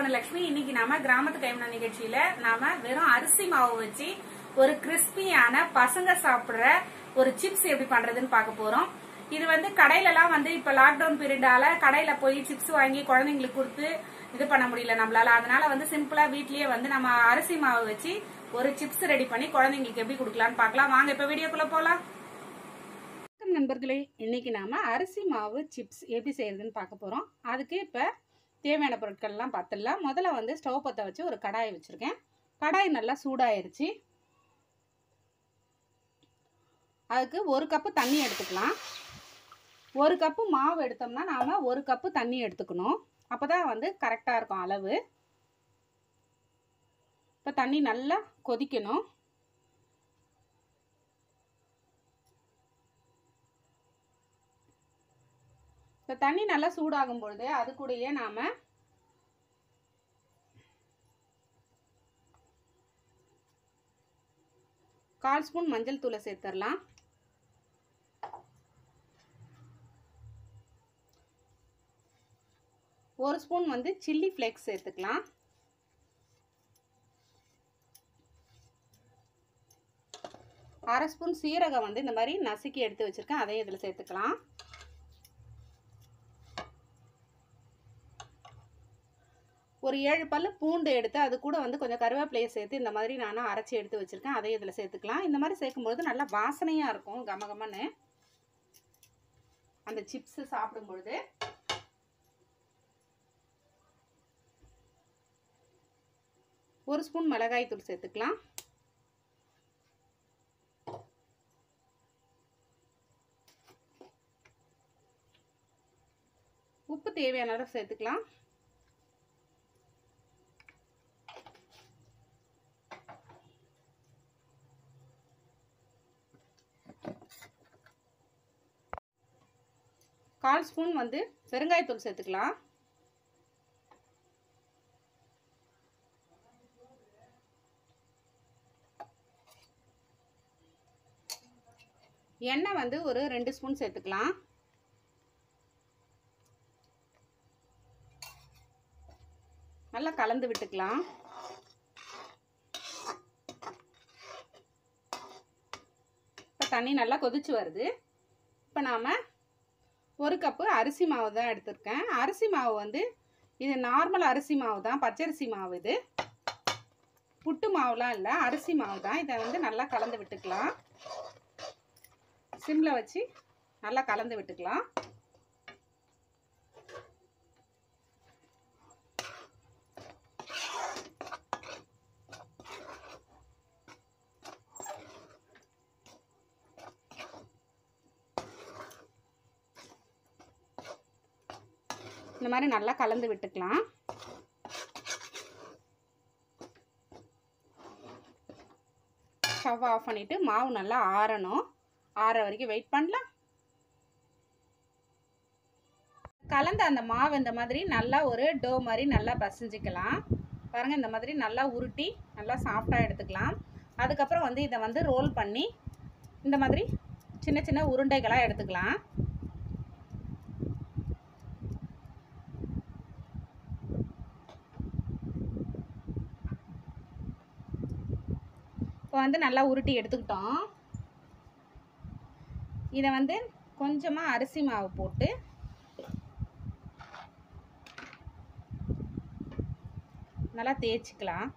தனலட்சுமி இன்னைக்கு நாம கிராமத்து கைமண நிகழ்ச்சியில நாம வெறும் அரிசி மாவு வச்சு ஒரு கிறிஸ்பியான பசங்க சாப்பிடுற ஒரு சிப்ஸ் எப்படி பண்றதுன்னு பார்க்க போறோம் இது வந்து கடையில எல்லாம் வந்து இப்ப லாக்டவுன் பீரியடால கடையில போய் சிப்ஸ் வாங்கி குழந்தைங்களுக்கு கொடுத்து இது பண்ண முடியல நம்மளால அதனால வந்து சிம்பிளா வீட்லயே வந்து நம்ம அரிசி மாவு வச்சு ஒரு சிப்ஸ் ரெடி பண்ணி குழந்தைங்களுக்கு எப்படி கொடுக்கலாம்னு பார்க்கலாம் வாங்க இப்ப வீடியோக்குள்ள போலாம் வணக்கம் நண்பர்களே இன்னைக்கு நாம அரிசி மாவு சிப்ஸ் எப்படி செய்யறதுன்னு பார்க்க போறோம் அதுக்கு இப்போ தேவையான பொருட்கள்லாம் பார்த்துடலாம் முதல்ல வந்து ஸ்டவ் பற்ற வச்சு ஒரு கடாய் வச்சுருக்கேன் கடாய் நல்லா சூடாயிருச்சு அதுக்கு ஒரு கப்பு தண்ணி எடுத்துக்கலாம் ஒரு கப்பு மாவு எடுத்தோம்னா நாம் ஒரு கப்பு தண்ணி எடுத்துக்கணும் அப்போ தான் வந்து கரெக்டாக இருக்கும் அளவு இப்போ தண்ணி நல்லா கொதிக்கணும் இப்போ தண்ணி நல்லா சூடாகும் பொழுது அது கூடயே நாம் கால் ஸ்பூன் மஞ்சள் தூளை சேர்த்துடலாம் ஒரு ஸ்பூன் வந்து சில்லி ஃப்ளேக்ஸ் சேர்த்துக்கலாம் அரை ஸ்பூன் சீரகம் வந்து இந்த மாதிரி நசுக்கி எடுத்து வச்சுருக்கேன் அதையும் இதில் சேர்த்துக்கலாம் ஒரு ஏழு பல்லு பூண்டு எடுத்து அது கூட வந்து கொஞ்சம் கருவேப்பிலையை சேர்த்து இந்த மாதிரி நான் அரைச்சி எடுத்து வச்சுருக்கேன் அதையும் இதில் சேர்த்துக்கலாம் இந்த மாதிரி சேர்க்கும்பொழுது நல்லா வாசனையாக இருக்கும் கமகமன்னு அந்த சிப்ஸு சாப்பிடும்பொழுது ஒரு ஸ்பூன் மிளகாய் தூள் சேர்த்துக்கலாம் உப்பு தேவையான அளவு சேர்த்துக்கலாம் கால் ஸ்பூன் வந்து பெருங்காயத்தூள் சேர்த்துக்கலாம் எண்ணெய் வந்து ஒரு ரெண்டு ஸ்பூன் சேர்த்துக்கலாம் நல்லா கலந்து விட்டுக்கலாம் இப்போ தண்ணி நல்லா கொதிச்சு வருது இப்போ நாம் ஒரு கப்பு அரிசி மாவு தான் எடுத்திருக்கேன் அரிசி மாவு வந்து இது நார்மல் அரிசி மாவு தான் பச்சரிசி மாவு இது புட்டு மாவுலாம் இல்லை அரிசி மாவு தான் இதை வந்து நல்லா கலந்து விட்டுக்கலாம் சிம்மில் வச்சு நல்லா கலந்து விட்டுக்கலாம் இந்த மாதிரி நல்லா கலந்து விட்டுக்கலாம் ஸ்டவ் ஆஃப் பண்ணிவிட்டு மாவு நல்லா ஆறணும் ஆற வரைக்கும் வெயிட் பண்ணலாம் கலந்த அந்த மாவு இந்த மாதிரி நல்லா ஒரு டோ மாதிரி நல்லா பசைஞ்சிக்கலாம் பாருங்கள் இந்த மாதிரி நல்லா உருட்டி நல்லா சாஃப்டாக எடுத்துக்கலாம் அதுக்கப்புறம் வந்து இதை வந்து ரோல் பண்ணி இந்த மாதிரி சின்ன சின்ன உருண்டைகளாக எடுத்துக்கலாம் இப்போ வந்து நல்லா உருட்டி எடுத்துக்கிட்டோம் இதை வந்து கொஞ்சமாக அரிசி மாவு போட்டு நல்லா தேய்ச்சிக்கலாம்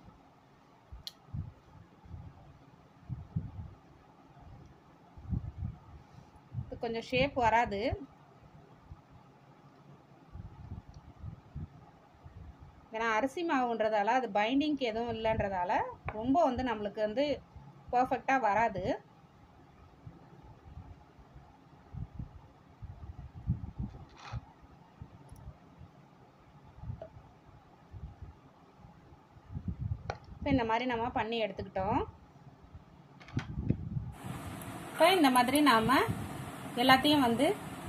இது கொஞ்சம் ஷேப் வராது ஏன்னா அரிசி மாவுன்றதால அது பைண்டிங்க்கு எதுவும் இல்லைன்றதால ரொம்ப வந்து நம்மளுக்கு வந்து பர்ஃபெக்டாக வராது இப்போ இந்த மாதிரி நம்ம பண்ணி எடுத்துக்கிட்டோம் இப்போ இந்த மாதிரி நாம் எல்லாத்தையும் வந்து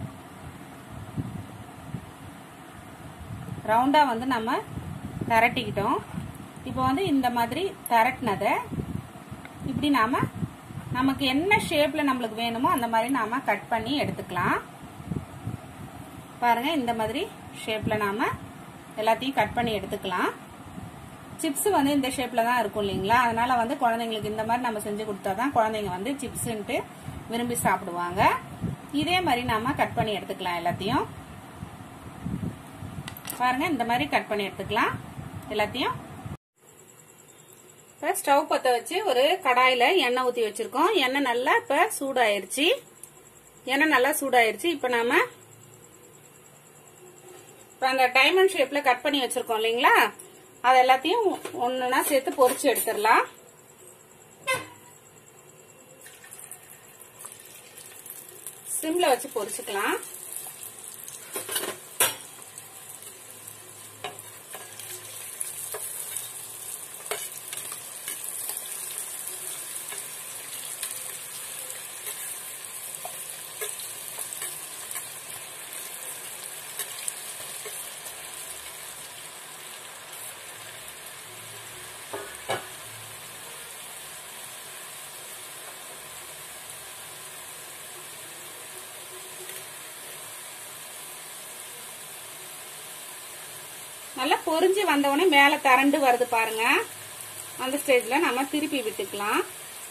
ரவுண்டாக வந்து நம்ம திரட்டிக்கிட்டோம் இப்போ வந்து இந்த மாதிரி திரட்டினதை இப்படி நாம் நமக்கு என்ன ஷேப்பில் நம்மளுக்கு வேணுமோ அந்த மாதிரி நாம் கட் பண்ணி எடுத்துக்கலாம் பாருங்கள் இந்த மாதிரி ஷேப்பில் நாம் எல்லாத்தையும் கட் பண்ணி எடுத்துக்கலாம் சிப்ஸ் வந்து இந்த ஷேப்ல தான் இருக்கும் இல்லைங்களா அதனால வந்து குழந்தைங்களுக்கு இந்த மாதிரி நம்ம செஞ்சு கொடுத்தாதான் குழந்தைங்க வந்து சிப்ஸ்ன்ட்டு விரும்பி சாப்பிடுவாங்க இதே மாதிரி நாம கட் பண்ணி எடுத்துக்கலாம் எல்லாத்தையும் பாருங்க இந்த மாதிரி கட் பண்ணி எடுத்துக்கலாம் எல்லாத்தையும் இப்ப ஸ்டவ் பத்த வச்சு ஒரு கடாயில எண்ணெய் ஊத்தி வச்சிருக்கோம் எண்ணெய் நல்லா இப்ப சூடாயிருச்சு எண்ணெய் நல்லா சூடாயிருச்சு இப்ப நாம இப்ப அந்த டைமண்ட் ஷேப்ல கட் பண்ணி வச்சிருக்கோம் இல்லைங்களா அது எல்லாத்தையும் ஒண்ணுனா சேர்த்து பொரிச்சு எடுத்துடலாம் சிம்ல வச்சு பொரிச்சுக்கலாம் நல்லா பொரிஞ்சு வந்தவுடனே மேல திரண்டு வருது பாருங்க அந்த ஸ்டேஜ்ல நம்ம திருப்பி விட்டுக்கலாம்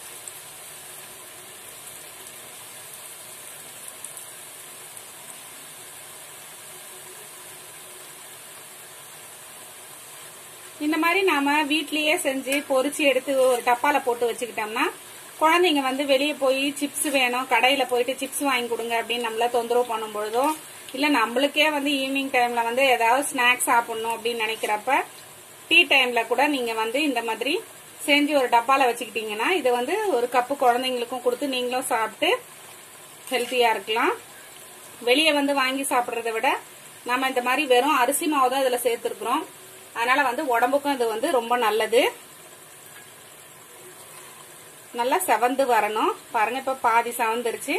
இந்த மாதிரி நாம வீட்லயே செஞ்சு பொரிச்சு எடுத்து ஒரு டப்பால போட்டு வச்சுக்கிட்டோம்னா குழந்தைங்க வந்து வெளியே போய் சிப்ஸ் வேணும் கடையில போயிட்டு சிப்ஸ் வாங்கி கொடுங்க அப்படின்னு நம்மள தொந்தரவு பண்ணும் பொழுதும் இல்ல நம்மளுக்கே வந்து ஈவினிங் டைம்ல வந்து ஏதாவது ஸ்நாக்ஸ் சாப்பிடணும் அப்படின்னு நினைக்கிறப்ப டீ டைம்ல கூட நீங்க வந்து இந்த மாதிரி செஞ்சு ஒரு டப்பால வச்சுக்கிட்டீங்கன்னா இது வந்து ஒரு கப்பு குழந்தைங்களுக்கும் கொடுத்து நீங்களும் சாப்பிட்டு ஹெல்த்தியா இருக்கலாம் வெளியே வந்து வாங்கி சாப்பிடுறத விட நம்ம இந்த மாதிரி வெறும் அரிசி மாவு தான் இதுல சேர்த்திருக்கிறோம் அதனால வந்து உடம்புக்கும் இது வந்து ரொம்ப நல்லது நல்லா செவந்து வரணும் பாருங்க இப்ப பாதி செவந்துருச்சு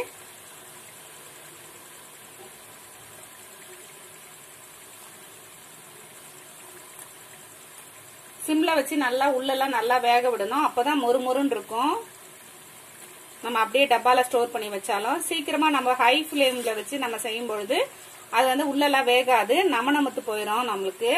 சிம்ல வச்சு நல்லா உள்ளெல்லாம் நல்லா வேக விடணும் அப்பதான் மொறு மொறுன்னு இருக்கும் நம்ம அப்படியே டப்பால ஸ்டோர் பண்ணி வச்சாலும் சீக்கிரமா நம்ம ஹை ஃபிளேம்ல வச்சு நம்ம செய்யும் பொழுது அது வந்து உள்ளெல்லாம் வேகாது நம நமத்து போயிடும் நம்மளுக்கு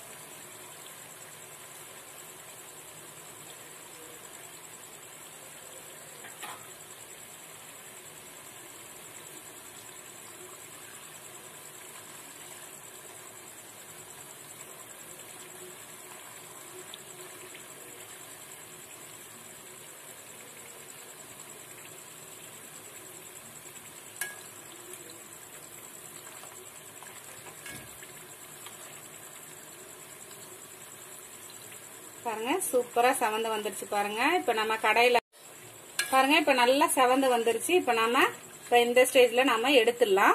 பாருங்க சூப்பரா செவந்து வந்துருச்சு பாருங்க இப்ப நம்ம கடையில பாருங்க இப்ப நல்லா செவந்து வந்துருச்சு இப்ப நாம இப்ப இந்த ஸ்டேஜ்ல நாம எடுத்துடலாம்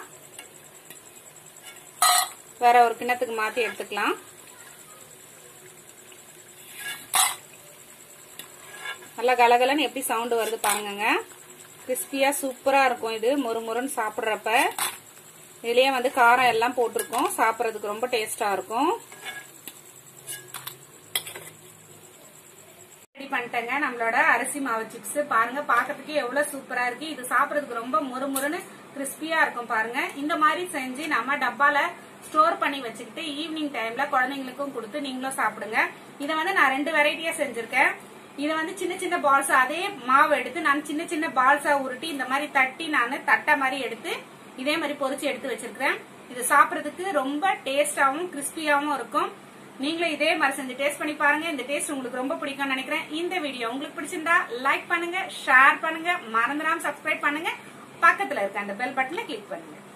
வேற ஒரு கிண்ணத்துக்கு மாத்தி எடுத்துக்கலாம் நல்லா கலகலன்னு எப்படி சவுண்ட் வருது பாருங்க கிறிஸ்பியா சூப்பரா இருக்கும் இது மொறு மொறுன்னு சாப்பிடுறப்ப இதுலயே வந்து காரம் எல்லாம் போட்டிருக்கோம் சாப்பிடறதுக்கு ரொம்ப டேஸ்டா இருக்கும் ரெடி பண்ணிட்டேங்க நம்மளோட அரிசி மாவு சிப்ஸ் பாருங்க பாக்கிறதுக்கு எவ்வளவு சூப்பரா இருக்கு இது சாப்பிடறதுக்கு ரொம்ப முறுமுறுன்னு கிறிஸ்பியா இருக்கும் பாருங்க இந்த மாதிரி செஞ்சு நம்ம டப்பால ஸ்டோர் பண்ணி வச்சுக்கிட்டு ஈவினிங் டைம்ல குழந்தைங்களுக்கும் கொடுத்து நீங்களும் சாப்பிடுங்க இதை வந்து நான் ரெண்டு வெரைட்டியா செஞ்சிருக்கேன் இதை வந்து சின்ன சின்ன பால்ஸ் அதே மாவு எடுத்து நான் சின்ன சின்ன பால்ஸா உருட்டி இந்த மாதிரி தட்டி நான் தட்டை மாதிரி எடுத்து இதே மாதிரி பொரிச்சு எடுத்து வச்சிருக்கிறேன் இது சாப்பிடறதுக்கு ரொம்ப டேஸ்டாவும் கிறிஸ்பியாவும் இருக்கும் நீங்களும் இதே மாதிரி செஞ்சு டேஸ்ட் பண்ணி பாருங்க இந்த டேஸ்ட் உங்களுக்கு ரொம்ப பிடிக்கும்னு நினைக்கிறேன் இந்த வீடியோ உங்களுக்கு பிடிச்சிருந்தா லைக் பண்ணுங்க ஷேர் பண்ணுங்க மறந்துடாம சப்ஸ்கிரைப் பண்ணுங்க பக்கத்துல இருக்க அந்த பெல் பட்டனை கிளிக் பண்ணுங்க